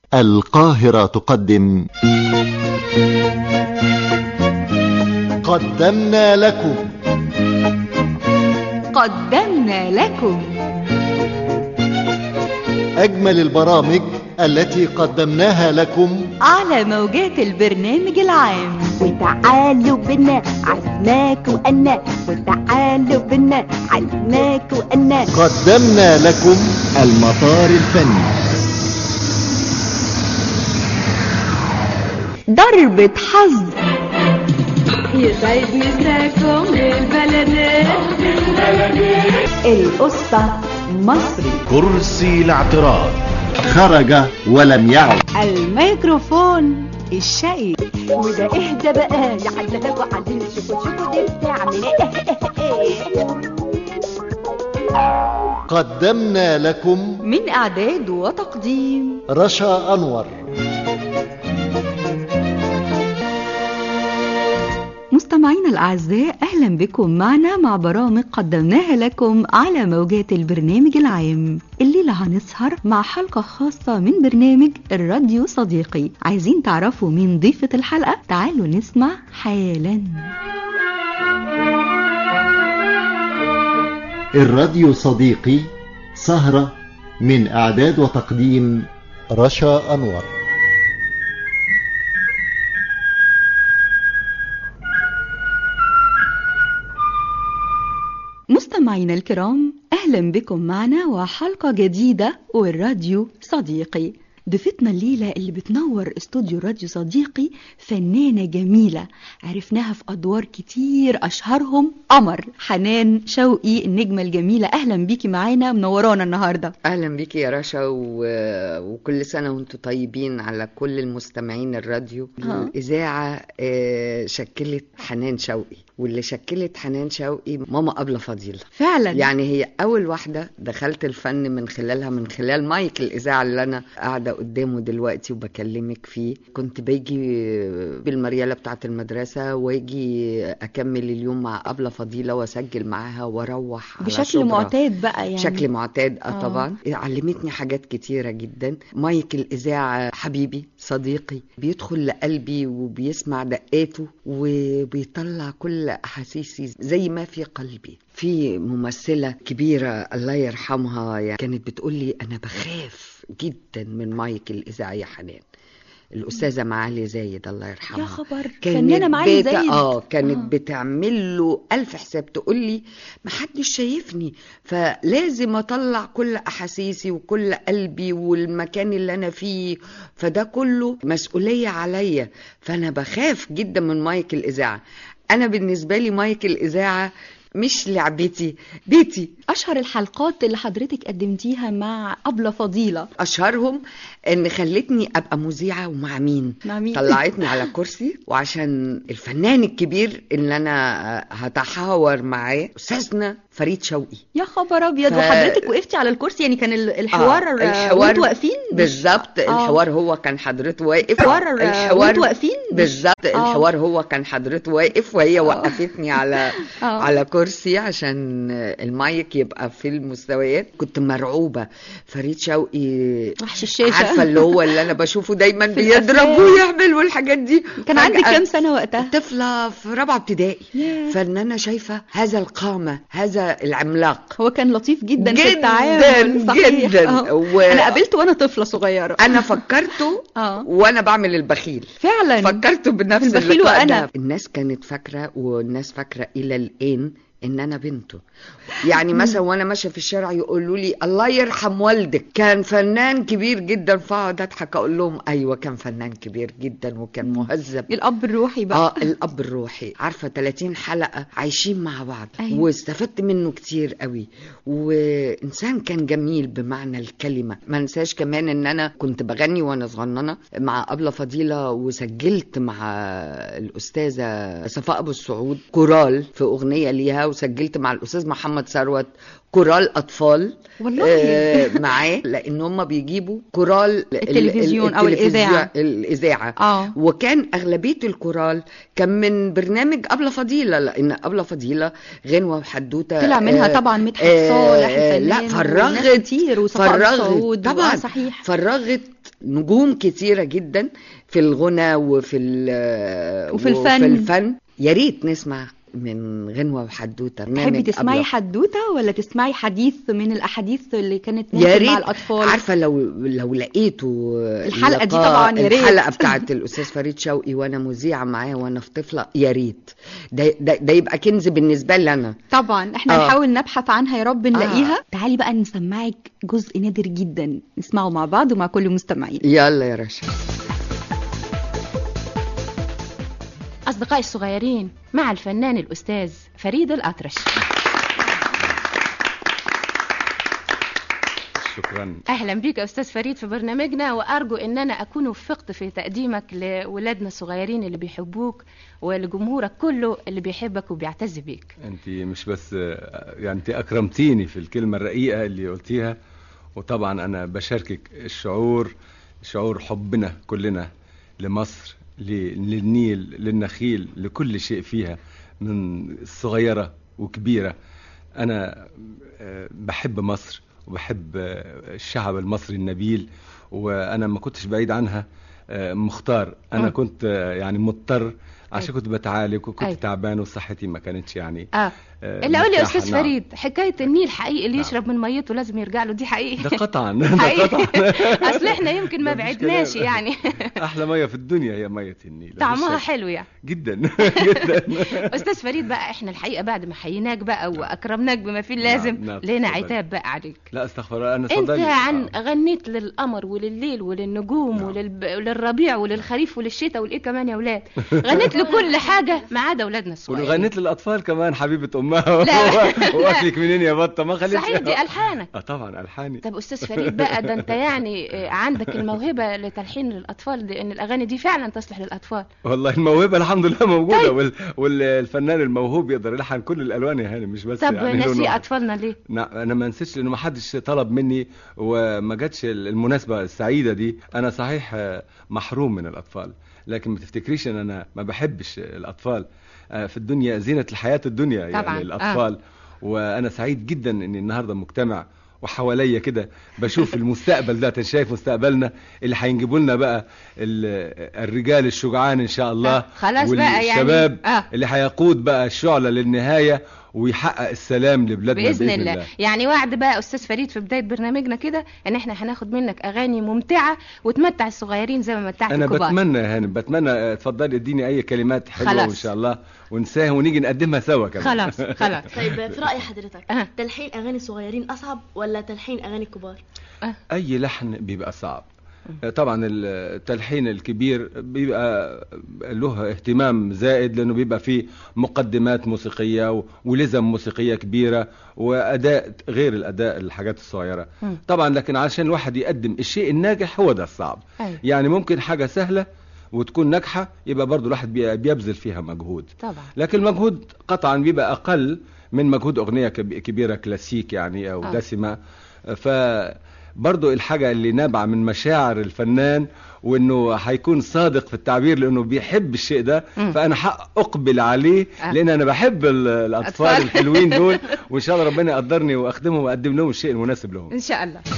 القاهرة تقدم قدمنا لكم قدمنا لكم أجمل البرامج التي قدمناها لكم على موجات البرنامج العام وتعالوا بنا عزماك وأنا وتعالوا بنا عزماك وأنا قدمنا لكم المطار الفني ضربة حظ يسعد مساكم للبلدات القصة مصري كرسي الاعتراض خرج ولم يعد الميكروفون الشقي وده اهدى بقى يا حلاوة وعدين شوفوا شوفوا دي بتعمل ايه قدمنا لكم من إعداد وتقديم رشا أنور مستمعينا الأعزاء أهلا بكم معنا مع برامج قدمناها لكم على موجات البرنامج العام الليلة هنسهر مع حلقة خاصة من برنامج الراديو صديقي عايزين تعرفوا مين ضيفة الحلقة تعالوا نسمع حالا الراديو صديقي سهرة من إعداد وتقديم رشا أنور مستمعينا الكرام أهلا بكم معنا وحلقة جديدة والراديو صديقي ضيفتنا الليلة اللي بتنور استوديو راديو صديقي فنانة جميلة عرفناها في أدوار كتير أشهرهم قمر حنان شوقي النجمة الجميلة أهلا بيكي معانا منورانا النهاردة اهلا بيكي يا رشا و... وكل سنه وانتم طيبين على كل المستمعين الراديو آه. الاذاعه آه، شكلت حنان شوقي واللي شكلت حنان شوقي ماما أبلة فضيلة فعلا يعني هي أول واحدة دخلت الفن من خلالها من خلال مايك الإذاعة اللي أنا قاعدة قدامه دلوقتي وبكلمك فيه كنت باجي بالمريالة بتاعة المدرسة واجي أكمل اليوم مع أبلة فضيلة وأسجل معاها وأروح على بشكل شبرا. معتاد بقى يعني بشكل معتاد اه آه. طبعا علمتني حاجات كتيرة جدا مايك الإذاعة حبيبي صديقي بيدخل لقلبي وبيسمع دقاته وبيطلع كل أحاسيسي زي ما في قلبي في ممثلة كبيرة الله يرحمها يعني كانت بتقول لي أنا بخاف جدا من مايك الإذاعة يا حنان الأستاذة معالي زايد الله يرحمها يا خبر كانت فنانة معالي بت- زايد اه كانت آه. آه. بتعمل له ألف حساب تقول لي ما حدش شايفني فلازم أطلع كل أحاسيسي وكل قلبي والمكان اللي أنا فيه فده كله مسؤولية عليا فأنا بخاف جدا من مايك الإذاعة أنا بالنسبة لي مايك الإذاعة مش لعبتي بيتي أشهر الحلقات اللي حضرتك قدمتيها مع أبلة فضيلة اشهرهم ان خلتني ابقى مذيعه ومع مين مع مين؟ طلعتني على كرسي وعشان الفنان الكبير اللي انا هتحاور معاه استاذنا فريد شوقي يا خبر أبيض ف- وحضرتك وقفتي على الكرسي يعني كان ال- الحوار آه، الحوار وانتوا واقفين مش- بالظبط آه. الحوار هو كان حضرته واقف الحوار وانتوا واقفين مش- بالظبط آه. الحوار هو كان حضرته واقف وهي وقفتني على آه. على كرسي عشان المايك يبقى في المستويات كنت مرعوبه فريد شوقي وحش الشاشة عارفه اللي هو اللي انا بشوفه دايما في بيضرب الأفلام. ويعمل والحاجات دي كان عندك فجأة كام سنة وقتها؟ طفله في رابعه ابتدائي ياه. فان انا شايفه هذا القامه هذا العملاق هو كان لطيف جدا, في جداً، التعامل صحيح. جداً. آه. و- أنا قابلته وأنا طفلة صغيرة انا فكرته آه. وانا بعمل البخيل فعلا فكرته بنفس البخيل اللقاء وأنا. ده. الناس كانت فاكره والناس فاكره الى الان ان انا بنته يعني مثلا وانا ماشيه في الشارع يقولوا لي الله يرحم والدك كان فنان كبير جدا فاقعد اضحك اقول لهم ايوه كان فنان كبير جدا وكان مهذب الأب الروحي بقى اه الاب الروحي عارفه 30 حلقه عايشين مع بعض أيوة. واستفدت منه كتير قوي وانسان كان جميل بمعنى الكلمه ما انساش كمان ان انا كنت بغني وانا صغننه مع ابله فضيله وسجلت مع الاستاذه صفاء ابو السعود كورال في اغنيه ليها وسجلت مع الاستاذ محمد ثروت كورال اطفال والله. آه معاه لان هم بيجيبوا كورال ال- ال- التلفزيون أو التلفزيون- الإذاعة. الاذاعه آه. وكان اغلبيه الكورال كان من برنامج ابله فضيله لان ابله فضيله غنوه وحدوته طلع منها آه، طبعا مدحت آه، صالح آه، الفنان لا وناس فرغت كتير وصفاء فرغت السعود طبعا آه، صحيح فرغت نجوم كتيرة جدا في الغنى وفي ال- وفي الفن. وفي الفن يا ريت نسمع من غنوة وحدوتة تحبي برنامج تسمعي أبيض. حدوته ولا تسمعي حديث من الاحاديث اللي كانت يا ممكن ريت مع الاطفال عارفه لو لو لقيته الحلقة دي لقاء- طبعاً يا ريت. الحلقه بتاعت الاستاذ فريد شوقي وانا مذيعه معاه وانا في طفله يا ريت ده, ده, ده يبقى كنز بالنسبه لي انا طبعا احنا آه. نحاول نبحث عنها يا رب نلاقيها تعالي بقى نسمعك جزء نادر جدا نسمعه مع بعض ومع كل مستمعين يلا يا رشا أصدقائي الصغيرين مع الفنان الأستاذ فريد الأطرش شكرا أهلا بك يا أستاذ فريد في برنامجنا وأرجو أن أنا أكون وفقت في تقديمك لولادنا الصغيرين اللي بيحبوك ولجمهورك كله اللي بيحبك وبيعتز بيك انت مش بس يعني انت اكرمتيني في الكلمه الرقيقه اللي قلتيها وطبعا انا بشاركك الشعور شعور حبنا كلنا لمصر ل- للنيل للنخيل لكل شيء فيها من صغيره وكبيره انا آه، بحب مصر وبحب آه، الشعب المصري النبيل وانا ما كنتش بعيد عنها آه، مختار انا مم. كنت آه، يعني مضطر عشان كنت بتعالج وكنت أيوة. تعبان وصحتي ما كانتش يعني آه. آه، اللي قول لي يا مرتاحة. أستاذ نعم. فريد حكاية النيل حقيقي اللي نعم. يشرب من ميته لازم يرجع له دي حقيقي ده قطعا ده حقيقي قطعا أصل إحنا يمكن ما مفيش بعدناش كلام. يعني احلى ميه في الدنيا هي ميه النيل طعمها مفيش شك. حلو يعني جدا جدا استاذ فريد بقى احنا الحقيقه بعد ما حييناك بقى واكرمناك بما فيه اللازم نعم، نعم، لنا اتفضل. عتاب بقى عليك لا استغفر الله انا انت صدقني عن آه. غنيت للقمر ولليل وللنجوم نعم. وللب... وللربيع وللخريف وللشتاء والايه كمان يا ولاد غنيت لكل حاجه ما عدا اولادنا الصغيرين وغنيت للاطفال كمان حبيبه امها لا. واكلك منين يا بطه ما خليتش صحيح دي الحانك اه طبعا الحاني طب استاذ فريد بقى ده انت يعني آه، عندك الموهبه لتلحين للاطفال لان الاغاني دي فعلا تصلح للاطفال والله الموهبه الحمد لله موجوده طيب. وال... والفنان الموهوب يقدر يلحن كل الالوان يا هاني مش بس طب يعني لون ناسي واحد. اطفالنا ليه نعم انا ما نسيتش لانه ما حدش طلب مني وما جاتش المناسبه السعيده دي انا صحيح آه، محروم من الاطفال لكن ما تفتكريش ان انا ما بحبش الاطفال آه، في الدنيا زينه الحياه الدنيا طبعاً، يعني آه. الاطفال وانا سعيد جدا اني النهارده مجتمع وحواليا كده بشوف المستقبل ده أنا شايف مستقبلنا اللي هينجبوا لنا بقى ال- الرجال الشجعان ان شاء الله آه، خلاص بقى يعني- والشباب آه. اللي هيقود بقى الشعلة للنهاية ويحقق السلام لبلادنا بإذن, الله. يعني وعد بقى أستاذ فريد في بداية برنامجنا كده إن إحنا هناخد منك أغاني ممتعة وتمتع الصغيرين زي ما متعت انا الكبار بتمنى يا هانم بتمنى آه، اتفضلي اديني اي كلمات حلوه خلاص. وان شاء الله ونساهم ونيجي نقدمها سوا كمان خلاص خلاص طيب في رأي حضرتك أه. تلحين أغاني الصغيرين أصعب ولا تلحين أغاني الكبار؟ اي لحن بيبقى صعب طبعا التلحين الكبير بيبقى له اهتمام زائد لانه بيبقى فيه مقدمات موسيقيه و- ولزم موسيقيه كبيره واداء غير الاداء الحاجات الصغيره مم. طبعا لكن عشان الواحد يقدم الشيء الناجح هو ده الصعب أيوة. يعني ممكن حاجه سهله وتكون ناجحه يبقى برضو الواحد بي- بيبذل فيها مجهود طبعا لكن المجهود قطعا بيبقى اقل من مجهود اغنيه كب- كبيره كلاسيك يعني او آه. آه. دسمه ف برضو الحاجة اللي نابعة من مشاعر الفنان وانه هيكون صادق في التعبير لانه بيحب الشيء ده مم. فانا حق اقبل عليه آه. لان انا بحب ال- الاطفال أطفال. الحلوين دول وان شاء الله ربنا يقدرني واخدمهم واقدم لهم الشيء المناسب لهم إن شاء الله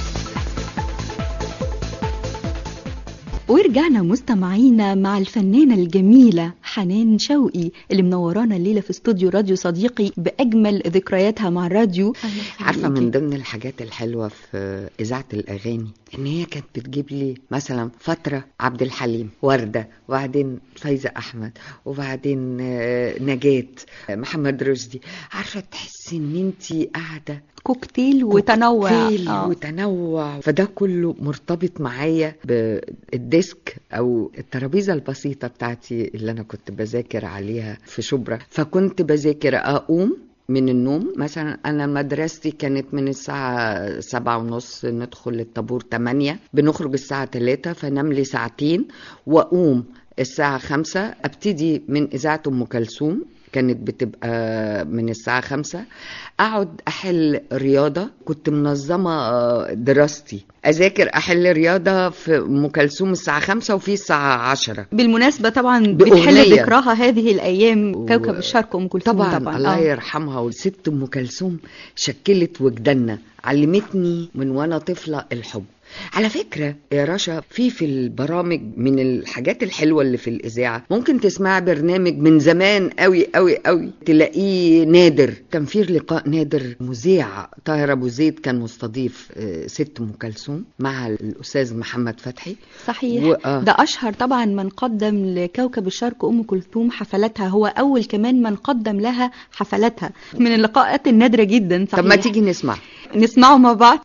ورجعنا مستمعينا مع الفنانة الجميلة حنان شوقي اللي منورانا الليلة في استوديو راديو صديقي بأجمل ذكرياتها مع الراديو عارفه من ضمن الحاجات الحلوه في اذاعه الاغاني ان هي كانت بتجيب لي مثلا فتره عبد الحليم ورده وبعدين فايزه احمد وبعدين آه، نجاة آه، محمد رشدي عارفه تحسي ان انت قاعده كوكتيل وتنوع كوكتيل آه. وتنوع فده كله مرتبط معايا بالديسك او الترابيزه البسيطه بتاعتي اللي انا كنت بذاكر عليها في شبرا فكنت بذاكر اقوم من النوم مثلا انا مدرستي كانت من الساعة سبعة ونص ندخل الطابور تمانية بنخرج الساعة تلاتة فنام لي ساعتين واقوم الساعة خمسة ابتدي من اذاعة ام كلثوم كانت بتبقى من الساعة خمسة أقعد أحل رياضة كنت منظمة آه، دراستي أذاكر أحل رياضة في أم كلثوم الساعة خمسة وفي الساعة عشرة بالمناسبة طبعا بأغنية. بتحل ذكراها هذه الأيام و- كوكب الشرق أم كلثوم طبعا, طبعا الله آه. يرحمها والست ام كلثوم شكلت وجداننا علمتني من وانا طفله الحب على فكرة يا رشا في في البرامج من الحاجات الحلوة اللي في الإذاعة ممكن تسمع برنامج من زمان قوي قوي قوي تلاقيه نادر كان في لقاء نادر مذيع طاهر أبو زيد كان مستضيف آه، ست أم كلثوم مع الأستاذ محمد فتحي صحيح و- آه. ده أشهر طبعا من قدم لكوكب الشرق أم كلثوم حفلاتها هو أول كمان من قدم لها حفلاتها من اللقاءات النادرة جدا صحيح طب ما تيجي نسمع نسمعه مع بعض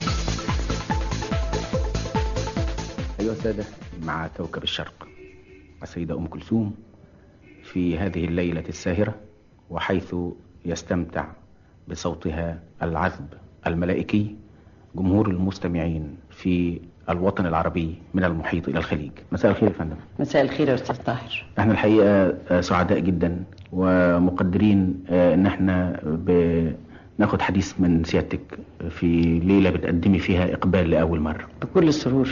أيها السادة مع كوكب الشرق السيدة أم كلثوم في هذه الليلة الساهرة وحيث يستمتع بصوتها العذب الملائكي جمهور المستمعين في الوطن العربي من المحيط إلى الخليج مساء الخير يا فندم مساء الخير يا استاذ طاهر احنا الحقيقة آه، سعداء جدا ومقدرين آه، ان احنا بناخد حديث من سيادتك في ليلة بتقدمي فيها إقبال لأول مرة بكل سرور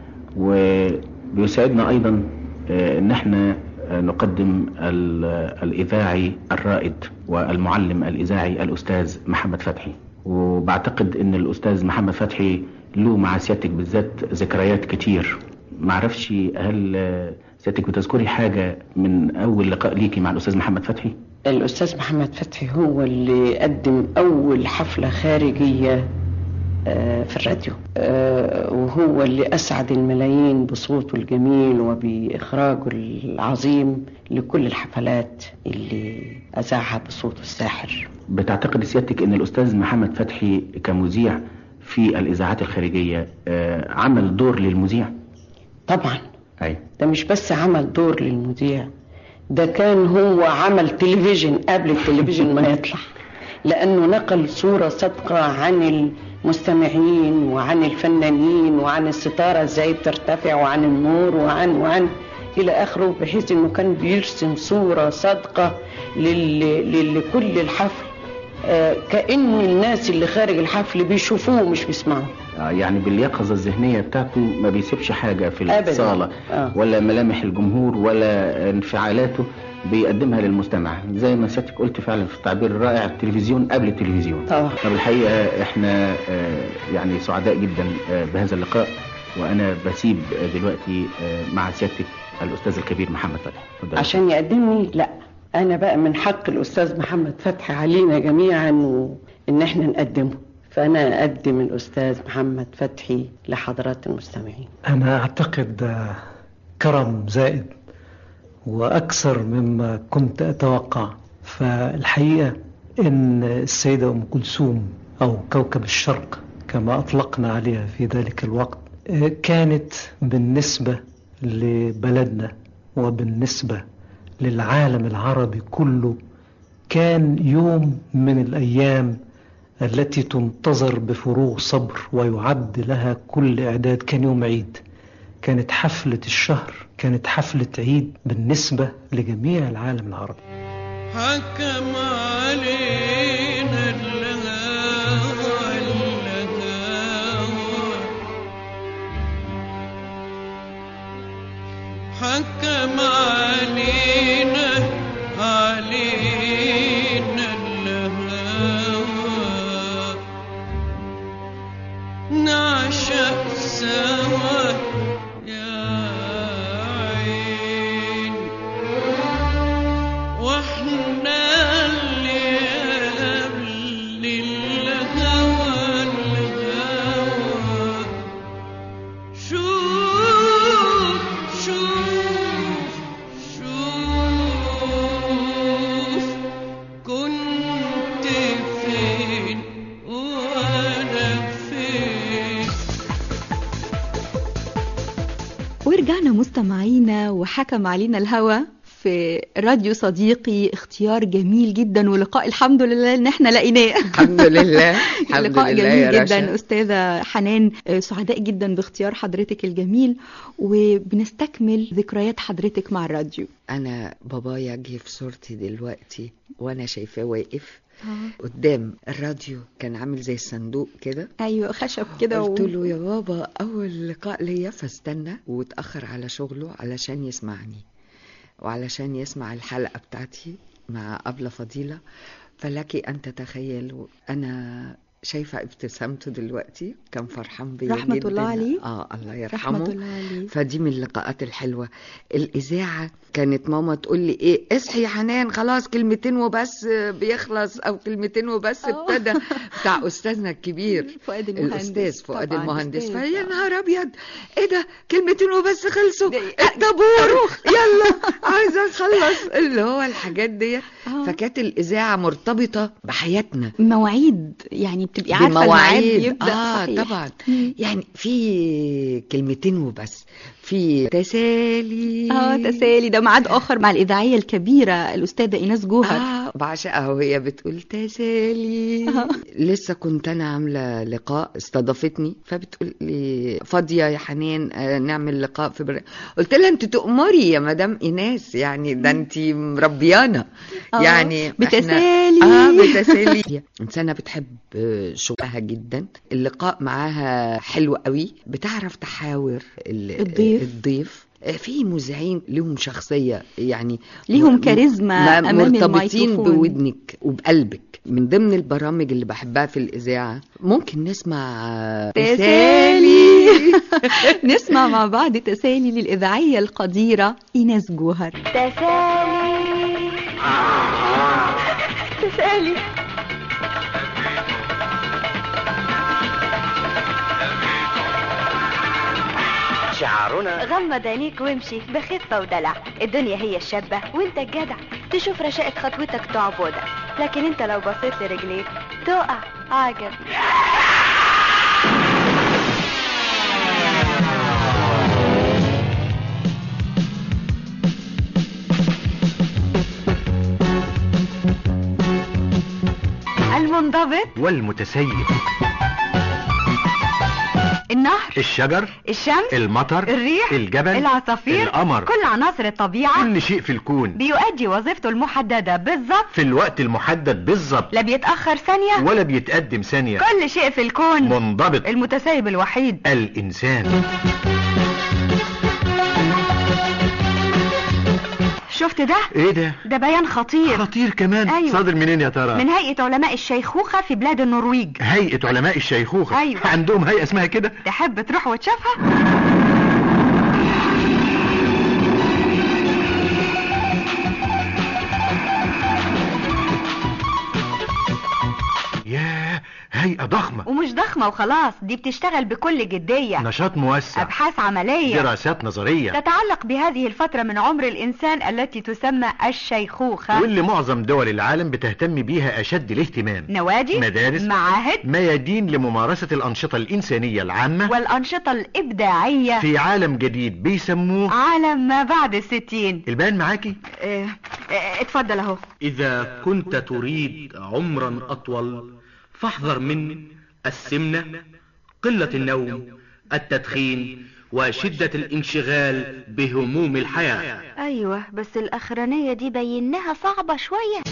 وبيسعدنا ايضا آه، ان احنا آه، نقدم ال- الاذاعي الرائد والمعلم الاذاعي الاستاذ محمد فتحي وبعتقد ان الاستاذ محمد فتحي له مع سيادتك بالذات ذكريات كتير معرفش هل آه، سيادتك بتذكري حاجة من اول لقاء ليكي مع الاستاذ محمد فتحي الاستاذ محمد فتحي هو اللي قدم اول حفله خارجيه آه، في الراديو آه، وهو اللي اسعد الملايين بصوته الجميل وباخراجه العظيم لكل الحفلات اللي اذاعها بصوته الساحر بتعتقد سيادتك ان الاستاذ محمد فتحي كمذيع في الاذاعات الخارجية آه، عمل دور للمذيع طبعا ايوه ده مش بس عمل دور للمذيع ده كان هو عمل تلفزيون قبل التلفزيون ما يطلع لأنه نقل صورة صادقة عن المستمعين وعن الفنانين وعن الستارة ازاي بترتفع وعن النور وعن وعن إلى آخره بحيث إنه كان بيرسم صورة صادقة لل... لل- لكل الحفل آه، كأن الناس اللي خارج الحفل بيشوفوه مش بيسمعوه آه، يعني باليقظة الذهنية بتاعته ما بيسيبش حاجة في أبداً. الصالة آه. ولا ملامح الجمهور ولا انفعالاته بيقدمها للمستمع زي ما سيادتك قلت فعلا في التعبير الرائع التلفزيون قبل التلفزيون طبعا طب الحقيقة احنا آه، يعني سعداء جدا آه، بهذا اللقاء وانا بسيب آه، دلوقتي آه، مع سيادتك الاستاذ الكبير محمد فتحي اتفضل. عشان يقدمني لا انا بقى من حق الاستاذ محمد فتحي علينا جميعا وان احنا نقدمه فانا اقدم الاستاذ محمد فتحي لحضرات المستمعين أنا أعتقد آه، كرم زائد وأكثر مما كنت أتوقع فالحقيقة إن السيدة أم كلثوم أو كوكب الشرق كما أطلقنا عليها في ذلك الوقت آه، كانت بالنسبة لبلدنا وبالنسبة للعالم العربي كله كان يوم من الأيام التي تنتظر بفروغ صبر ويعد لها كل إعداد كان يوم عيد كانت حفلة الشهر كانت حفلة عيد بالنسبة لجميع العالم العربي حكم علينا الهوى الهوى حكم علينا علينا الهوى نعشق سوا يا عين واحنا اللي قبل الهوى الهوى شوف شوف شوف كنت فين وانا فين ورجعنا مستمعينا وحكم علينا الهوى في راديو صديقي اختيار جميل جدا ولقاء الحمد لله ان احنا لقيناه الحمد لله الحمد لقاء لله جميل يا جدا رشا. استاذه حنان آه، سعداء جدا باختيار حضرتك الجميل وبنستكمل ذكريات حضرتك مع الراديو انا بابايا جه في صورتي دلوقتي وانا شايفاه واقف قدام الراديو كان عامل زي الصندوق كده ايوه خشب كده قلت و... له يا بابا اول لقاء ليا فاستنى واتاخر على شغله علشان يسمعني وعلشان يسمع الحلقه بتاعتي مع أبلة فضيله فلك ان تتخيلوا انا شايفة ابتسامته دلوقتي كان فرحان بيا رحمة جدا الله عليه. اه الله يرحمه رحمة الله عليه فدي من اللقاءات الحلوة الإذاعة كانت ماما تقول لي إيه اصحي يا حنان خلاص كلمتين وبس بيخلص أو كلمتين وبس آه. ابتدى بتاع أستاذنا الكبير فؤاد المهندس الأستاذ فؤاد طبعاً، المهندس أستاذ، فيا آه. نهار أبيض إيه ده كلمتين وبس خلصوا الطابور يلا عايزة أخلص اللي هو الحاجات دي آه. فكانت الإذاعة مرتبطة بحياتنا مواعيد يعني بتبقي عارفة الميعاد بمواعيد بيبدأ اه صحيح. طبعا مم. يعني في كلمتين وبس في تسالي اه تسالي ده ميعاد آخر مع الإذاعية الكبيرة الأستاذة إيناس جوهر اه بعشقها وهي بتقول تسالي آه. لسه كنت انا عامله لقاء استضافتني فبتقول لي فاضيه يا حنان آه، نعمل لقاء في بر... قلت لها انت تؤمري يا مدام ايناس يعني ده انت مربيانا آه، يعني إحنا- بتسالي. اه بتسالي انسانه بتحب آه، شغلها جدا اللقاء معاها حلو قوي بتعرف تحاور ال- الضيف. الضيف آه، في مذيعين لهم شخصية يعني ليهم م- كاريزما ما- أمام مرتبطين الميكروفون. بودنك وبقلبك من ضمن البرامج اللي بحبها في الإذاعة ممكن نسمع آه، تسالي نسمع مع بعض تسالي للإذاعية القديرة إيناس جوهر تسالي تسالي شعارنا غمض عينيك وامشي بخفة ودلع الدنيا هي الشابة وانت الجدع تشوف رشاقة خطوتك تعبدك لكن انت لو بصيت لرجليك تقع عجب المنضبط والمتسيب النهر الشجر الشمس المطر الريح الجبل العصافير القمر كل عناصر الطبيعة كل شيء في الكون بيؤدي وظيفته المحددة بالظبط في الوقت المحدد بالظبط لا بيتأخر ثانية ولا بيتقدم ثانية كل شيء في الكون منضبط المتسيب الوحيد الإنسان شفت ده ايه ده ده بيان خطير خطير كمان أيوة. صادر منين يا ترى من هيئة علماء الشيخوخة في بلاد النرويج هيئة علماء الشيخوخة أيوة. عندهم هيئة اسمها كده تحب تروح وتشوفها ياه هيئة ضخمة ومش ضخمة وخلاص دي بتشتغل بكل جدية نشاط موسع أبحاث عملية دراسات نظرية تتعلق بهذه الفترة من عمر الإنسان التي تسمى الشيخوخة واللي معظم دول العالم بتهتم بيها أشد الاهتمام نوادي مدارس معاهد ميادين لممارسة الأنشطة الإنسانية العامة والأنشطة الإبداعية في عالم جديد بيسموه عالم ما بعد الستين البان معاكي اه اه اتفضل اهو إذا كنت تريد عمرا أطول فاحذر من السمنة قلة النوم التدخين وشدة الانشغال بهموم الحياة ايوه بس الاخرانية دي بيناها صعبة شوية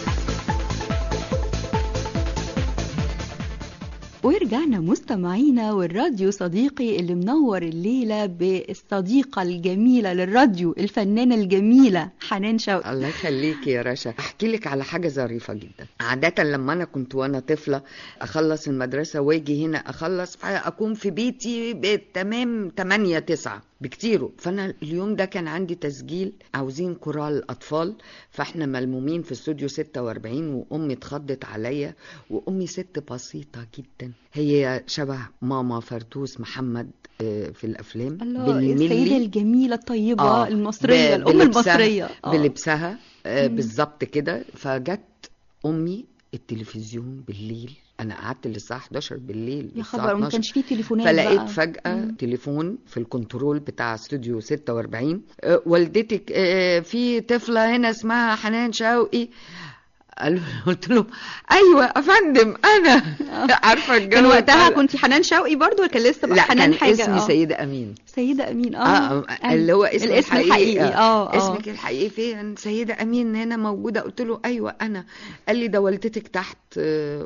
ورجعنا مستمعينا والراديو صديقي اللي منور الليلة بالصديقة الجميلة للراديو الفنانة الجميلة حنان شوقي الله يخليكي يا رشا احكي لك على حاجه ظريفه جدا عاده لما انا كنت وانا طفله اخلص المدرسه واجي هنا اخلص فاكون في بيتي بالتمام 8 9 بكتيره فانا اليوم ده كان عندي تسجيل عاوزين كورال اطفال فاحنا ملمومين في استوديو 46 وامي اتخضت عليا وامي ست بسيطه جدا هي شبه ماما فردوس محمد آه، في الافلام الله السيدة الجميلة الطيبة آه، المصرية ب- الأم بلبسها- المصرية آه. بلبسها آه، مم. بالظبط كده فجت امي التلفزيون بالليل انا قعدت للساعه 11 بالليل يا الساعة خبر ما 12. كانش فيه تليفونات فلقيت بقى. فجأة مم. تليفون في الكنترول بتاع استوديو 46 آه، والدتك آه، في طفلة هنا اسمها حنان شوقي قال- قلت له ايوه يا فندم انا عارفه الجو كان وقتها بتاع- كنت حنان شوقي برضو ولا كان لسه بقى لا حنان كان حاجة اسمي آه. سيدة امين سيدة أمين اه, اه اللي هو اسمي الاسم الحقيقي, الحقيقي اه اه اسمك الحقيقي فين سيدة أمين هنا موجودة قلت له أيوة أنا قال لي ده والدتك تحت آه،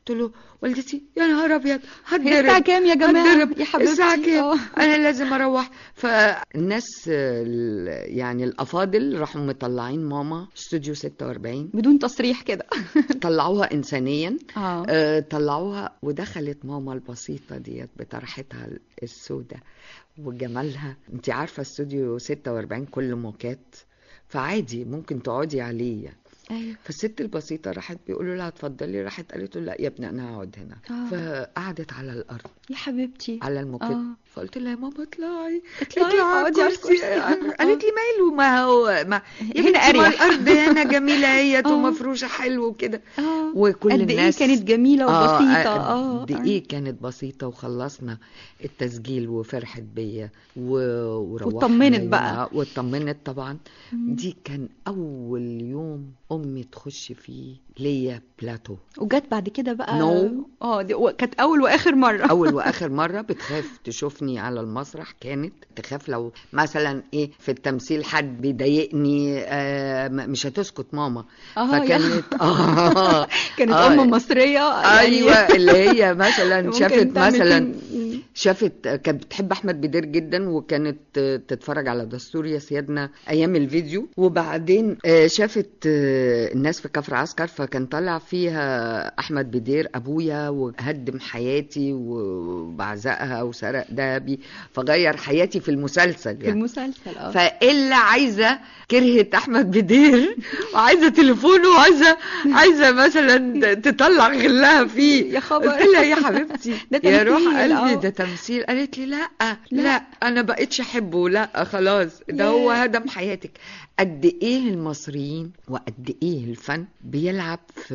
قلت له والدتي يا نهار ابيض هتضرب هي الساعة كام يا جماعة؟ هتضرب. يا حبيبتي. الساعه كام آه. انا لازم اروح فالناس ال- يعني الافاضل راحوا مطلعين ماما استوديو 46 بدون تصريح كده طلعوها انسانيا اه آه، طلعوها ودخلت ماما البسيطة ديت بطرحتها السوداء وجمالها انت عارفة استوديو 46 كله موكات فعادي ممكن تقعدي عليه يعني. ايوه فالست البسيطة راحت بيقولوا لها اتفضلي راحت قالت له لا يا ابني انا هقعد هنا آه. فقعدت على الارض يا حبيبتي على الموكيت آه. فقلت لها يا ماما اطلعي اطلعي على اقعدي على الكرسي. الكرسي. قالت لي ماله ما هو ما يا هنا بنتي ما أريح. الارض هنا جميله هي آه. ومفروشه حلو وكده اه وكل قد ايه الناس كانت جميلة وبسيطة اه اه قد ايه كانت بسيطه وخلصنا التسجيل وفرحت بيا و... وروحنا واطمنت يومها. بقى. واطمنت طبعا مم. دي كان اول يوم امي تخش فيه ليا بلاتو وجت بعد كده بقى No. اه دي و- كانت اول واخر مرة اول واخر مره بتخاف تشوفني على المسرح كانت تخاف لو مثلا ايه في التمثيل حد بيضايقني آه م- مش هتسكت ماما اه يا- فكانت اه كانت آه. ام مصرية يعني ايوه اللي هي مثلا ممكن شافت تعمل مثلا فين- شافت كانت بتحب احمد بدير جدا وكانت تتفرج على دستور يا سيادنا ايام الفيديو وبعدين آه، شافت آه، الناس في كفر عسكر فكان طلع فيها احمد بدير ابويا وهدم حياتي وبعزقها وسرق دهبي فغير حياتي في المسلسل في يعني المسلسل اه فإلا عايزة كرهت أحمد بدير وعايزة تليفونه وعايزة عايزة مثلا تطلع غلها فيه يا خبر. قلت لها يا حبيبتي ده يا روح تمثيل، قلبي آه. ده تمثيل قالت لي لا لا, لا. لا أنا بقيتش أحبه لا خلاص ده ياه. هو هدم حياتك قد إيه المصريين وقد إيه الفن بيلعب في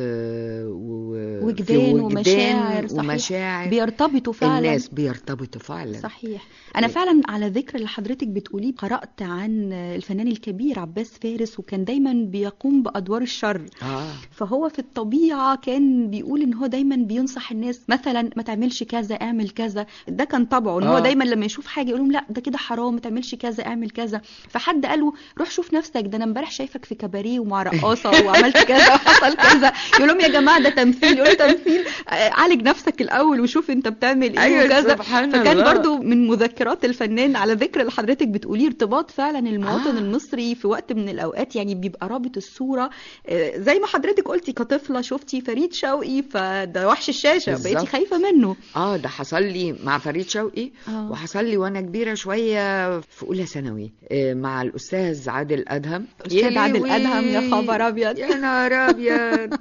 و... وجدان في ومشاعر صحيح ومشاعر بيرتبطوا فعلا الناس بيرتبطوا فعلا صحيح انا فعلا على ذكر اللي حضرتك بتقوليه قرات عن الفنان الكبير عباس فارس وكان دايما بيقوم بادوار الشر آه. فهو في الطبيعه كان بيقول ان هو دايما بينصح الناس مثلا ما تعملش كذا اعمل كذا ده كان طبعه ان هو آه. دايما لما يشوف حاجه يقول لهم لا ده كده حرام ما تعملش كذا اعمل كذا فحد قال له روح شوف نفسك ده انا امبارح شايفك في كباريه ومع رقاصه وعملت كذا وحصل كذا يقول لهم يا جماعه ده تمثيل يقول له تمثيل آه، عالج نفسك الاول وشوف انت بتعمل ايه أيوة، وكذا سبحان فكان الله. برضو من مذكرات الفنان على ذكر اللي حضرتك بتقوليه ارتباط فعلا المواطن آه. المصري في وقت من الاوقات يعني بيبقى رابط الصوره آه، زي ما حضرتك قلتي كطفله شفتي فريد شوقي فده وحش الشاشه بقيتي بالظبط. خايفه منه اه ده حصل لي مع فريد شوقي آه. وحصل لي وانا كبيره شويه في اولى ثانوي آه، مع الاستاذ عادل ادهم أستاذ عادل يلوي. أدهم، يا خبر أبيض. يا نهار ابيض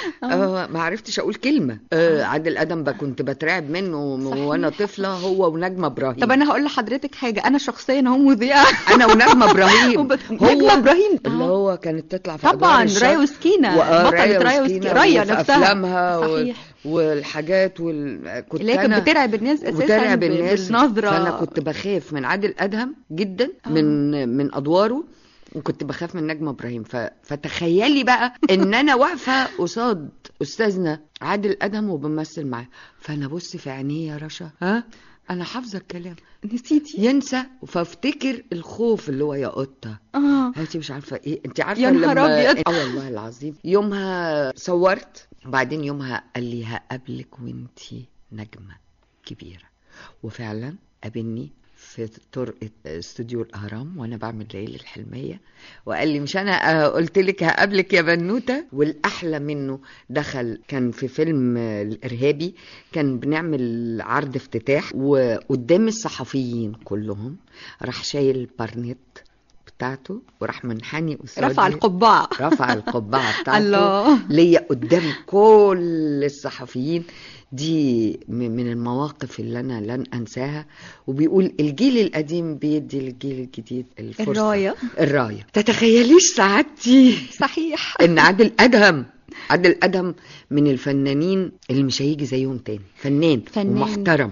آه ما عرفتش اقول كلمه آه عادل ادهم بقى كنت بترعب منه صحيح. وانا طفله هو ونجمه ابراهيم طب انا هقول لحضرتك حاجه انا شخصيا اهو مذيعه انا ونجمه ابراهيم وبت- نجمة إبراهيم. اللي آه. هو كانت تطلع في طبعاً، أدوار الشر. رايا وسكينة، وآه، بطلة رايا رايا وسكينة وسكينة، رايا وفي نفسها. افلامها و- صحيح. والحاجات وال... كنت اللي هي كانت أنا- بترعب الناس أساساً بترعب ب- الناس بالنظرة. فانا كنت بخاف من عادل ادهم جدا من من ادواره وكنت بخاف من نجمة ابراهيم ف... فتخيلي بقى ان انا واقفه قصاد استاذنا عادل ادهم وبمثل معاه فانا بص في عينيه يا رشا ها انا حافظه الكلام نسيتي ينسى فافتكر الخوف اللي هو يا قطه اه انت مش عارفه ايه انت عارفه يا نهار لما- أبيض. اه والله العظيم يومها صورت وبعدين يومها قال لي هقابلك وانتي نجمه كبيره وفعلا قابلني في طرقة استوديو الأهرام وأنا بعمل ليالي الحلمية وقال لي مش أنا آه، قلت لك هقابلك يا بنوتة والأحلى منه دخل كان في فيلم آه، الإرهابي كان بنعمل عرض افتتاح وقدام الصحفيين كلهم راح شايل البارنيت بتاعته وراح منحني قصادي رفع القبعه رفع القبعة بتاعته الله. ليا قدام كل الصحفيين دي م- من المواقف اللي انا لن انساها وبيقول الجيل القديم بيدي للجيل الجديد الفرصه الراية. الرايه تتخيليش سعادتي صحيح ان عادل ادهم عادل ادهم من الفنانين اللي مش هيجي زيهم تاني فنان, فنان. ومحترم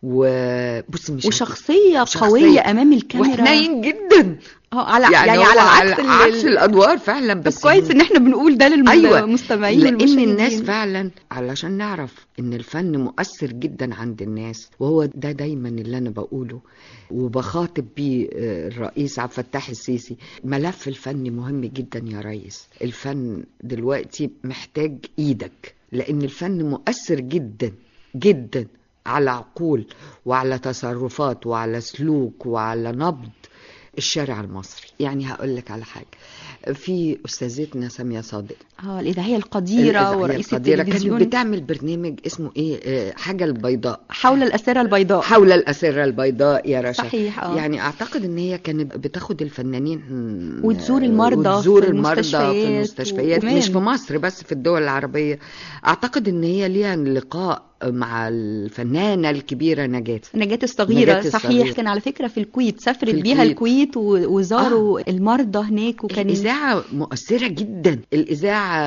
وبص مش وشخصية وشخصية. قوية أمام الكاميرا وحنين جدا اه على يعني, يعني, على هو عكس ال- عكس الادوار فعلا بس بس كويس ان احنا بنقول ده أيوة، للمستمعين لان والمشاهدين. الناس فعلا علشان نعرف ان الفن مؤثر جدا عند الناس وهو ده دايما اللي انا بقوله وبخاطب بيه آه، الرئيس عبد الفتاح السيسي ملف الفن مهم جدا يا ريس الفن دلوقتي محتاج ايدك لأن الفن مؤثر جدا جدا على عقول وعلى تصرفات وعلى سلوك وعلى نبض الشارع المصري يعني هقول لك على حاجة في أستاذتنا سامية صادق اه الإذاعية القديرة الإذاعية ورئيسة القديرة التلفزيون كانت بتعمل برنامج اسمه ايه آه، حاجة البيضاء حول الأسرة البيضاء حول الأسرة البيضاء يا رشا صحيح، آه. يعني أعتقد إن هي كانت بتاخد الفنانين وتزور المرضى وتزور في المرضى في المستشفيات المستشفيات وكمان. مش في مصر بس في الدول العربية أعتقد إن هي ليها لقاء مع الفنانة الكبيرة نجاة نجاة الصغيرة نجاة صحيح الصغيرة. كان على فكرة في الكويت سافرت في بيها الكويت. الكويت و- وزاروا آه. المرضى هناك وكان الإذاعة مؤثرة جدا الإذاعة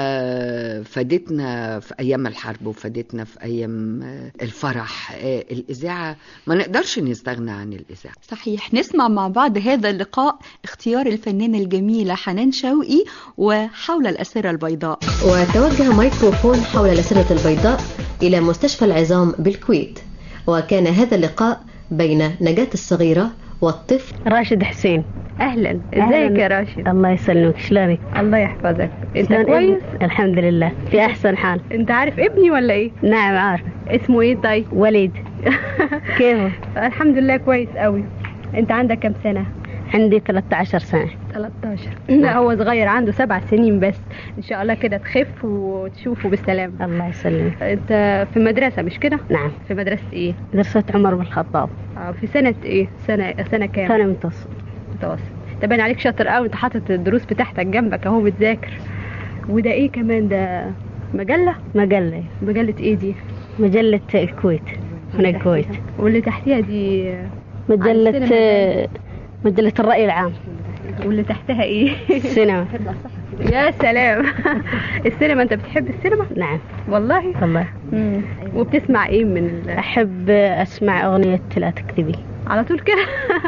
فادتنا في أيام الحرب وفادتنا في أيام الفرح آه، الإذاعة ما نقدرش نستغنى عن الإذاعة صحيح نسمع مع بعض هذا اللقاء اختيار الفنانة الجميلة حنان شوقي وحول الأسرة البيضاء وتوجه ميكروفون حول الأسرة البيضاء إلى مستشفى العظام بالكويت وكان هذا اللقاء بين نجاة الصغيرة والطفل راشد حسين اهلا أهلاً. ازيك يا راشد الله يسلمك شلونك الله يحفظك انت شلون كويس ابنك؟ الحمد لله في احسن حال انت عارف ابني ولا ايه نعم عارف اسمه ايه طيب وليد كيفه الحمد لله كويس قوي انت عندك كام سنه عندي 13 سنة 13 لا هو صغير عنده سبع سنين بس ان شاء الله كده تخف وتشوفه بالسلامه الله يسلمك انت في مدرسه مش كده نعم في مدرسه ايه درست عمر بن الخطاب اه في سنه ايه سنه سنه كام سنة متوسط متوسط ده باين عليك شاطر قوي انت حاطط الدروس بتاعتك جنبك اهو بتذاكر وده ايه كمان ده مجله مجلة مجله ايه دي مجلة الكويت هنا الكويت واللي تحتها دي مجلة عن السينما مجلة الرأي العام واللي تحتها ايه السينما يا سلام السينما انت بتحب السينما نعم والله والله مم. وبتسمع ايه من ال... أحب أسمع أغنية لا تكذبي على طول كده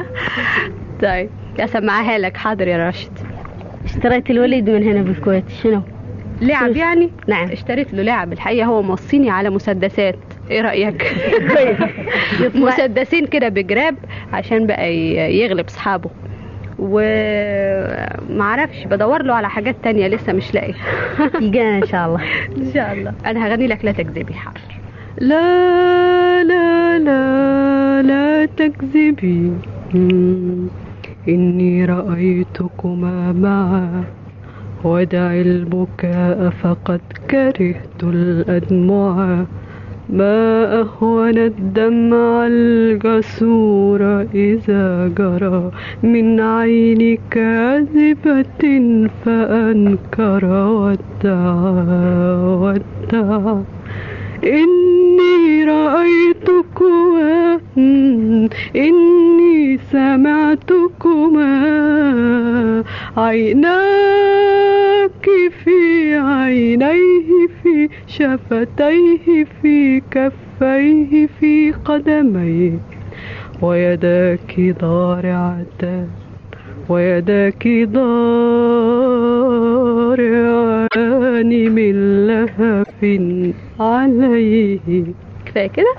طيب اسمعها لك حاضر يا راشد اشتريت الوليد من هنا بالكويت شنو؟ لعب يعني نعم اشتريت له لعب الحقيقه هو موصيني على مسدسات ايه رايك مسدسين كده بجراب عشان بقى ي- يغلب اصحابه ومعرفش بدور له على حاجات تانية لسه مش لاقي يلقانا إن شاء الله ان شاء الله انا هغني لك لا تكذبي حاضر لا لا لا لا تكذبي مم. إني رأيتكما معا ودع البكاء فقد كرهت الأدمع ما أهون الدمع الجسور إذا جرى من عين كاذبة فأنكر وادعى وادعى إني رأيتكما إني سمعتكما عيناك في عينيه في شفتيه في كفيه في قدميه ويداك ضارعتان ويداك ضارعان من لهف عليه كفايه كده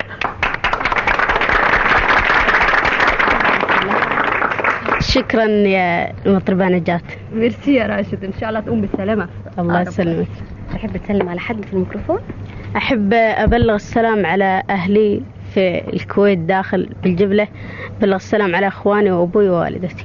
شكرا يا المطربة نجاة ميرسي يا راشد ان شاء الله تقوم بالسلامه الله يسلمك تحب تسلم على حد في الميكروفون أحب أبلغ السلام على أهلي في الكويت داخل بالجبلة بلغ السلام على أخواني وأبوي ووالدتي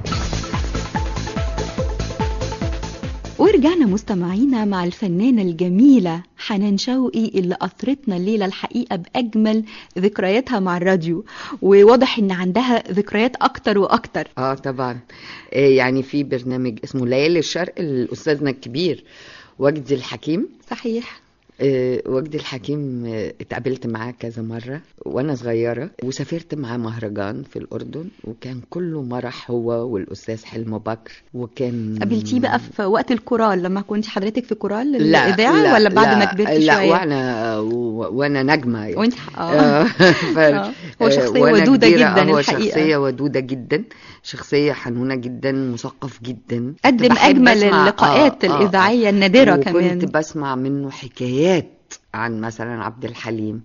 ورجعنا مستمعينا مع الفنانة الجميلة حنان شوقي اللي أثرتنا الليلة الحقيقة بأجمل ذكرياتها مع الراديو وواضح إن عندها ذكريات أكتر وأكتر اه طبعا آه، يعني في برنامج اسمه ليالي الشرق الاستاذنا الكبير وجدي الحكيم صحيح آه، وجدي الحكيم آه، اتقابلت معاه كذا مرة وأنا صغيرة وسافرت معاه مهرجان في الأردن وكان كله مرح هو والأستاذ حلمي بكر وكان قابلتيه بقى في وقت الكورال لما كنت حضرتك في كورال لا الإذاعة لا ولا بعد لا ما كبرت لا شوية؟ وانا و- وانا نجمه يعني. وانت اه آه، ف- آه. هو شخصية وأنا ودودة كبيرة، جدا آه، هو الحقيقة. شخصيه ودوده جدا شخصيه حنونه جدا مثقف جدا قدم بحب أجمل أسمع- اللقاءات آه، آه، الإذاعية النادرة وكنت كمان. بسمع منه حكايات عن مثلا عبد الحليم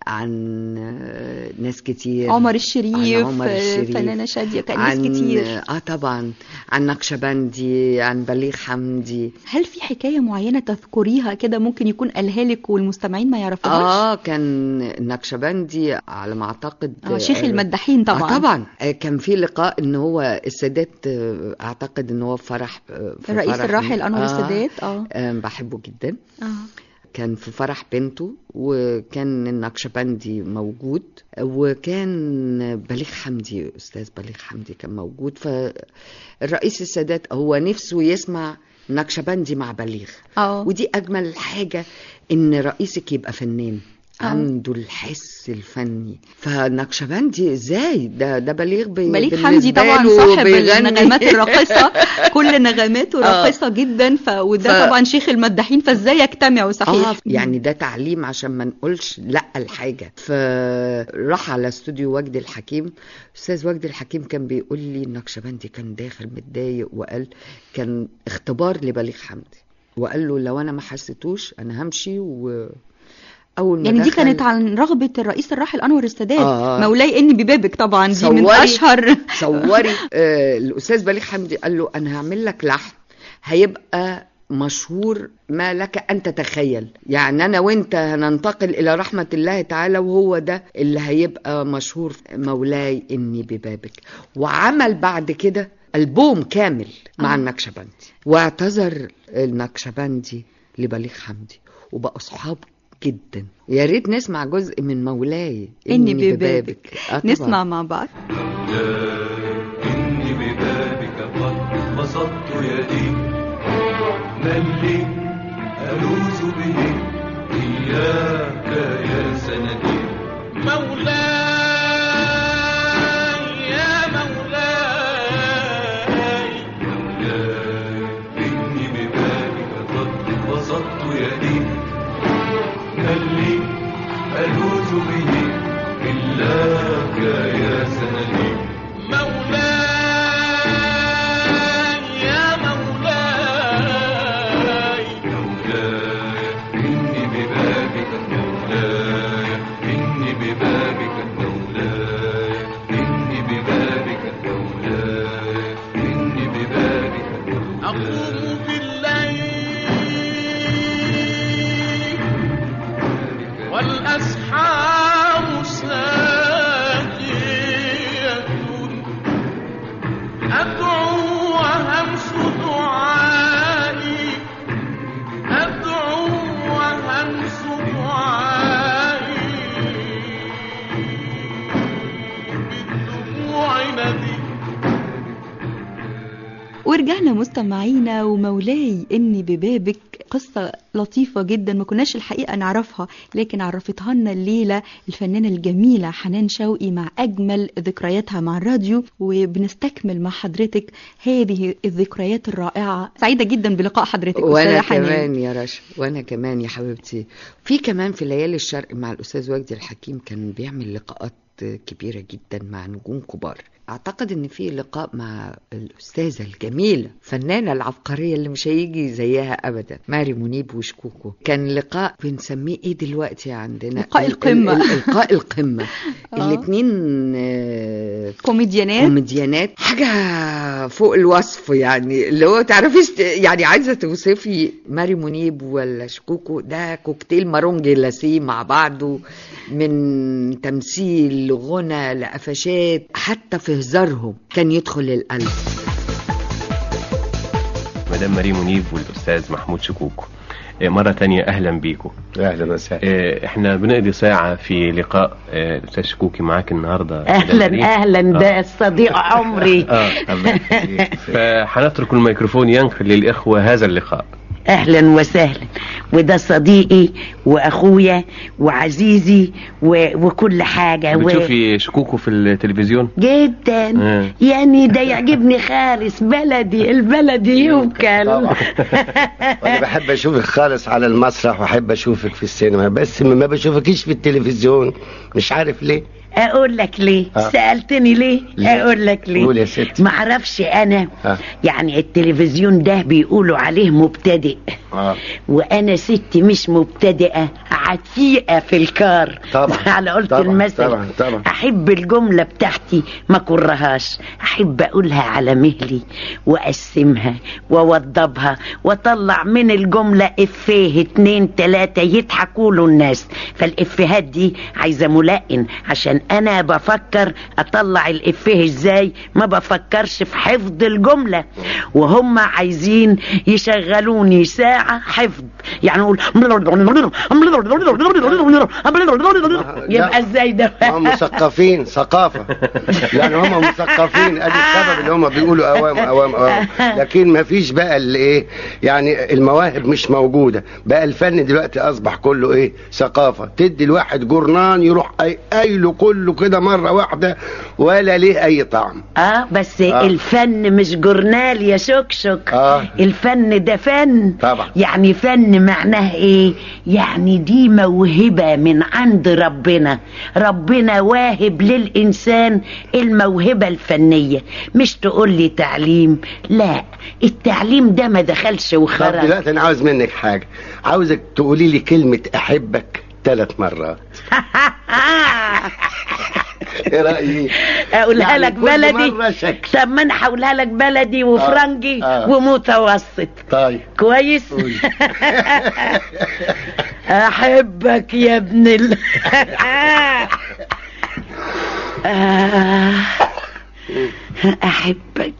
عن آه، ناس كتير عمر الشريف عن عمر الشريف فنانة شادية كان ناس عن كتير اه طبعا عن نقشبندي عن بليغ حمدي هل في حكاية معينة تذكريها كده ممكن يكون قالها لك والمستمعين ما يعرفوهاش؟ اه كان النقشبندي على ما اعتقد آه، شيخ المداحين طبعا آه طبعا آه كان في لقاء ان هو السادات آه اعتقد ان هو في فرح آه في الرئيس فرح- الراحل أنور آه السادات اه آه بحبه جدا اه كان في فرح بنته وكان النقشبندي موجود وكان بليغ حمدي استاذ بليغ حمدي كان موجود فالرئيس السادات هو نفسه يسمع نقشبندي مع بليغ اه ودي اجمل حاجه ان رئيسك يبقى فنان آه. عنده الحس الفني فنقشبندي ازاي ده ده بليغ بي بليغ بالنسبة حمدي طبعا له صاحب بيغني. النغمات الراقصة كل نغماته آه. راقصة جدا ف... وده ف- طبعا شيخ المداحين فازاي يجتمعوا صحيح اه يعني ده تعليم عشان ما نقولش لا الحاجه فراح على استوديو وجدي الحكيم استاذ وجدي الحكيم كان بيقول لي النقشبندي كان داخل متضايق وقال كان اختبار لبليغ حمدي وقال له لو انا ما حسيتوش انا همشي و اول ما يعني دي دخل- كانت عن رغبة الرئيس الراحل أنور السادات آه. مولاي إني ببابك طبعا دي من صوري- أشهر صوري آه الاستاذ بليغ حمدي قال له انا هعمل لك لحن هيبقى مشهور ما لك ان تتخيل يعني انا وانت هننتقل الى رحمه الله تعالى وهو ده اللي هيبقى مشهور مولاي اني ببابك وعمل بعد كده البوم كامل مع آه. النكشبندي واعتذر النكشبندي لبليغ حمدي وبقوا صحاب جدا يا ريت نسمع جزء من مولاي إني ببابك آه طبعاً. نسمع مع بعض إني ببابك قد بسطت يدي من لي ألوذ به إياك يا سندي مولاي يا مولاي مولاي إني ببابك قد بسطت يدي من لي ألوذ به إلاك يا سندي مولاي يا مولاي مولاي إني ببابك مولاي إني ببابك مولاي إني ببابك مولاي إني ببابك أقوم بالليل والأسحار ساجية أدعو وهمس دعائي أدعو وهمس دعائي بالدموع ندي ورجعنا مستمعينا ومولاي إني ببابك قصة لطيفة جدا ما كناش الحقيقة نعرفها لكن عرفتها لنا الليلة الفنانة الجميلة حنان شوقي مع أجمل ذكرياتها مع الراديو وبنستكمل مع حضرتك هذه الذكريات الرائعة سعيدة جدا بلقاء حضرتك وانا أستاذة حنان. كمان يا رشا وانا كمان يا حبيبتي في كمان في ليالي الشرق مع الاستاذ وجدي الحكيم كان بيعمل لقاءات كبيره جدا مع نجوم كبار اعتقد ان في لقاء مع الاستاذه الجميله فنانه العبقريه اللي مش هيجي زيها ابدا ماري منيب وشكوكو كان لقاء بنسميه ايه دلوقتي عندنا لقاء ال- القمة. ال- لقاء القمه آه. الاثنين كوميديانات كوميديانات حاجه فوق الوصف يعني اللي هو تعرفيش ت- يعني عايزه توصفي ماري منيب ولا شكوكو ده كوكتيل مارون جلاسيه مع بعضه من تمثيل غنى لقفشات حتى في هزارهم كان يدخل القلب مدام مريم منيب والاستاذ محمود شكوكو آه، مرة تانية أهلا بيكم أهلا وسهلا آه، إحنا بنقضي ساعة في لقاء آه، الأستاذ شكوكي معاك النهاردة مدام اهلا مريم. اهلا ده آه. صديق عمري اه الله يخليك. فهنترك الميكروفون ينقل للإخوة هذا اللقاء اهلا وسهلا وده صديقي واخويا وعزيزي و... وكل حاجه و... بتشوفي شكوكو في التلفزيون جدا آه. يعني ده يعجبني خالص بلدي البلدي يوكل انا بحب اشوفك خالص على المسرح واحب اشوفك في السينما بس ما بشوفكيش في التلفزيون مش عارف ليه اقول لك ليه آه. سالتني ليه ليه؟ اقول لك ليه قول يا ستي. معرفش انا آه. يعني التلفزيون ده بيقولوا عليه مبتدئ اه وانا ست مش مبتدئه عتيقه في الكار طبعا على قلت طبعا المثل طبعا طبعا احب الجمله بتاعتي ما كرهاش احب اقولها على مهلي واقسمها واوضبها واطلع من الجمله افيه اتنين تلاته يضحكوا له الناس فالافيهات دي عايزه ملائن عشان انا بفكر اطلع الافيه ازاي ما بفكرش في حفظ الجمله وهم عايزين يشغلوني ساعه حفظ يعني اقول يبقى ازاي ده هم مثقفين ثقافة يعني هم مثقفين ادي السبب اللي هم بيقولوا اوام اوام اوام لكن ما فيش بقى اللي ايه يعني المواهب مش موجودة بقى الفن دلوقتي اصبح كله ايه ثقافة تدي الواحد جرنان يروح أي- قايله كله كده مرة واحدة ولا ليه اي طعم اه بس آه. آه. الفن مش جورنال يا شكشك آه. الفن ده فن طبعا يعني فن معناه ايه يعني دي موهبة من عند ربنا ربنا واهب للإنسان الموهبة الفنية مش تقول لي تعليم لا التعليم ده ما دخلش طب وخرج دلوقتي انا عاوز منك حاجة عاوزك تقولي لي كلمة احبك ثلاث مرات ايه رأيك اقولها يعني لك كل بلدي مرة شكل. طب ما انا هقولها لك بلدي وفرنجي آه. آه. ومتوسط طيب كويس احبك يا ابن ال آه. احبك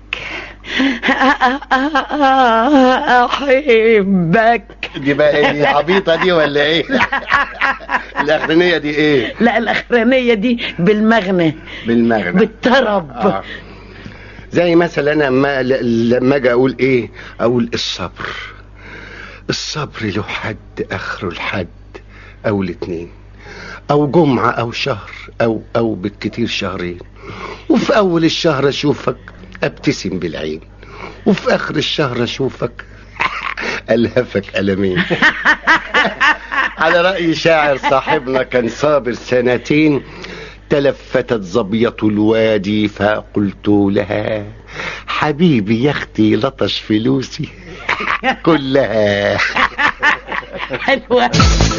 احبك دي بقى ايه دي عبيطة دي ولا ايه الاخرانية دي ايه لا الاخرانيه دي بالمغنى بالمغنى بالطرب آه. زي مثلا انا لما لما اجي اقول ايه اقول الصبر الصبر له حد اخره الحد او الاتنين او جمعة او شهر او او بالكتير شهرين وفي اول الشهر اشوفك ابتسم بالعين وفي اخر الشهر اشوفك الهفك المين على رأي شاعر صاحبنا كان صابر سنتين تلفتت ظبية الوادي فقلت لها حبيبي يا اختي لطش فلوسي كلها حلوه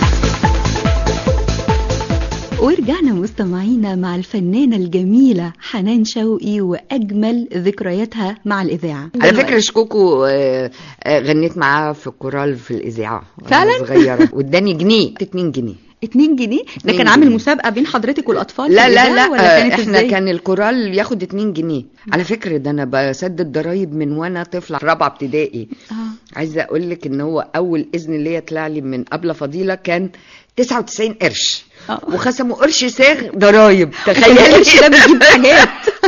ورجعنا مستمعينا مع الفنانة الجميلة حنان شوقي وأجمل ذكرياتها مع الإذاعة على فكرة شكوكو آه، آه، غنيت معاه في كورال في الإذاعة وأنا فعلا؟ صغيرة واداني جنيه 2 جنيه 2 جنيه ده اتنين كان عامل جنيه. مسابقة بين حضرتك والأطفال لا في لا الإذاعة لا ولا آه، كانت احنا إزاي؟ كان الكورال ياخد 2 جنيه على فكرة ده انا بسدد ضرايب من وانا طفلة رابعة ابتدائي آه. عايزة اقول لك ان هو اول اذن ليا طلع لي من قبل فضيلة كان 99 قرش وخصموا قرش ساغ ضرايب تخيلي القرش ده بيجيب حاجات.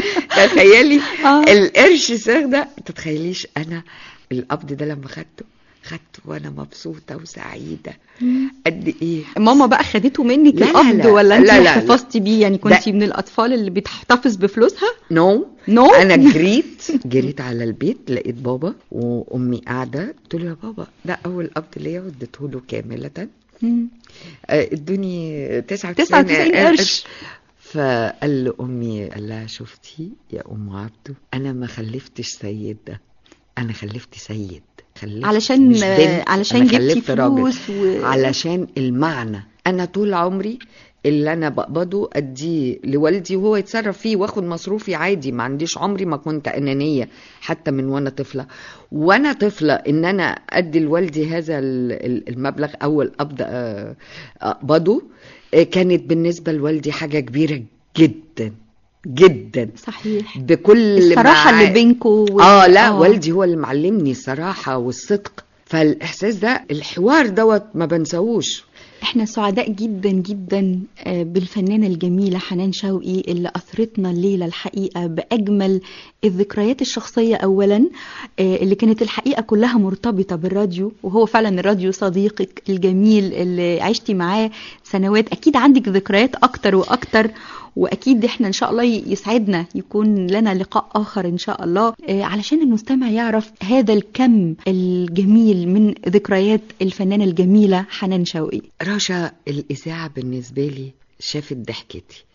تخيلي آه. القرش ساغ ده تتخيليش انا القبض ده لما خدته خدته وانا مبسوطة وسعيدة قد ايه ماما بقى خدته منك لا، لا، القبض لا. ولا انت لا، لا، لا. احتفظتي بيه يعني كنتي ده- من الأطفال اللي بتحتفظ بفلوسها نو نو انا جريت جريت على البيت لقيت بابا وامي قاعده قلت له يا بابا ده اول قبض ليا واديته له كامله مم. آه، ادوني 99 99 قرش. فقال له امي قال لها شفتي يا ام عبده انا ما خلفتش سيد ده انا خلفت سيد خلفت علشان- مش بنت. علشان أنا جبتي خلفت راجل. فلوس و- علشان المعنى انا طول عمري اللي انا بقبضه اديه لوالدي وهو يتصرف فيه واخد مصروفي عادي ما عنديش عمري ما كنت انانيه حتى من وانا طفله وانا طفله ان انا ادي لوالدي هذا ال- ال- المبلغ او القبض آه، اقبضه آه، كانت بالنسبه لوالدي حاجه كبيره جدا جدا صحيح بكل الصراحة مع- اللي بينكوا وال- اه لا آه. والدي هو اللي معلمني الصراحه والصدق فالاحساس ده الحوار دوت ما بنساهوش احنا سعداء جدا جدا آه، بالفنانة الجميلة حنان شوقي اللي أثرتنا الليلة الحقيقة بأجمل الذكريات الشخصية أولا آه، اللي كانت الحقيقة كلها مرتبطة بالراديو وهو فعلا الراديو صديقك الجميل اللي عشتي معاه سنوات أكيد عندك ذكريات أكتر وأكتر واكيد احنا ان شاء الله يسعدنا يكون لنا لقاء اخر ان شاء الله آه، علشان المستمع يعرف هذا الكم الجميل من ذكريات الفنانة الجميلة حنان شوقي رشا الإذاعة بالنسبة لي شافت ضحكتي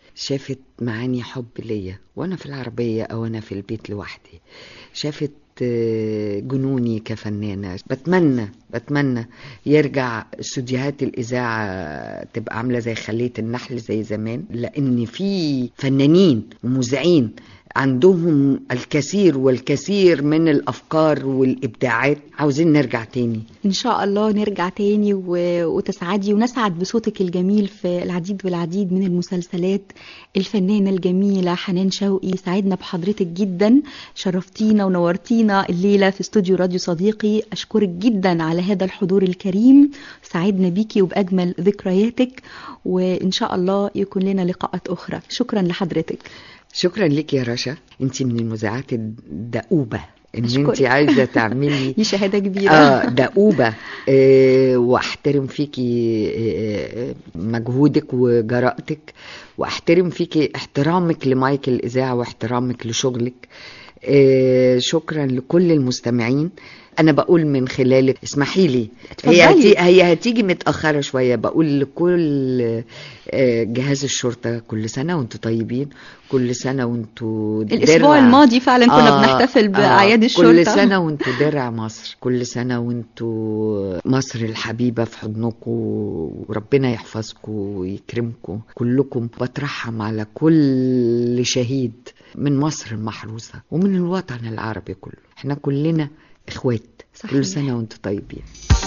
شافت معاني حب ليا وانا في العربية او انا في البيت لوحدي شافت آه، جنوني كفنانة بتمنى بتمنى يرجع استوديوهات الإذاعة تبقى عاملة زي خلية النحل زي زمان لأن في فنانين ومذيعين عندهم الكثير والكثير من الأفكار والإبداعات عاوزين نرجع تاني إن شاء الله نرجع تاني و... وتسعدي ونسعد بصوتك الجميل في العديد والعديد من المسلسلات الفنانة الجميلة حنان شوقي سعدنا بحضرتك جدا شرفتينا ونورتينا الليلة في استوديو راديو صديقي أشكرك جدا على هذا الحضور الكريم سعدنا بيكي وبأجمل ذكرياتك وإن شاء الله يكون لنا لقاءات أخرى شكرا لحضرتك شكرا لك يا رشا انت من المذيعات الدؤوبة ان أشكرك. انت عايزه تعملي دي شهادة كبيرة اه دؤوبة آه واحترم فيكي آه مجهودك وجرأتك واحترم فيكي احترامك لمايك الاذاعه واحترامك لشغلك آه شكرا لكل المستمعين انا بقول من خلالك اسمحي لي هي اتفضلي. هتي هي هتيجي متاخره شويه بقول لكل آه، جهاز الشرطه كل سنه وانتم طيبين كل سنه وانتم الأسبوع الماضي فعلا كنا بنحتفل بأعياد الشرطة. كل سنه وانتم درع مصر كل سنه وانتم مصر الحبيبه في حضنكم وربنا يحفظكم ويكرمكم كلكم بترحم على كل شهيد من مصر المحروسه ومن الوطن العربي كله احنا كلنا اخوات صحيح. كل سنه وانتم طيبين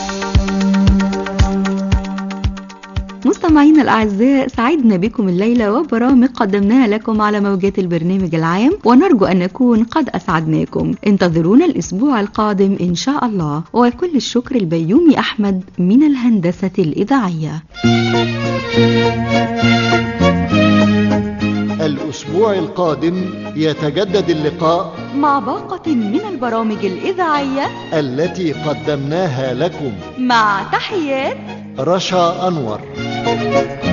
مستمعينا الأعزاء سعدنا بكم الليلة وبرامج قدمناها لكم على موجات البرنامج العام ونرجو أن نكون قد أسعدناكم انتظرونا الأسبوع القادم إن شاء الله وكل الشكر البيومي أحمد من الهندسة الإذاعية الأسبوع القادم يتجدد اللقاء مع باقة من البرامج الإذاعية التي قدمناها لكم مع تحيات رشا أنور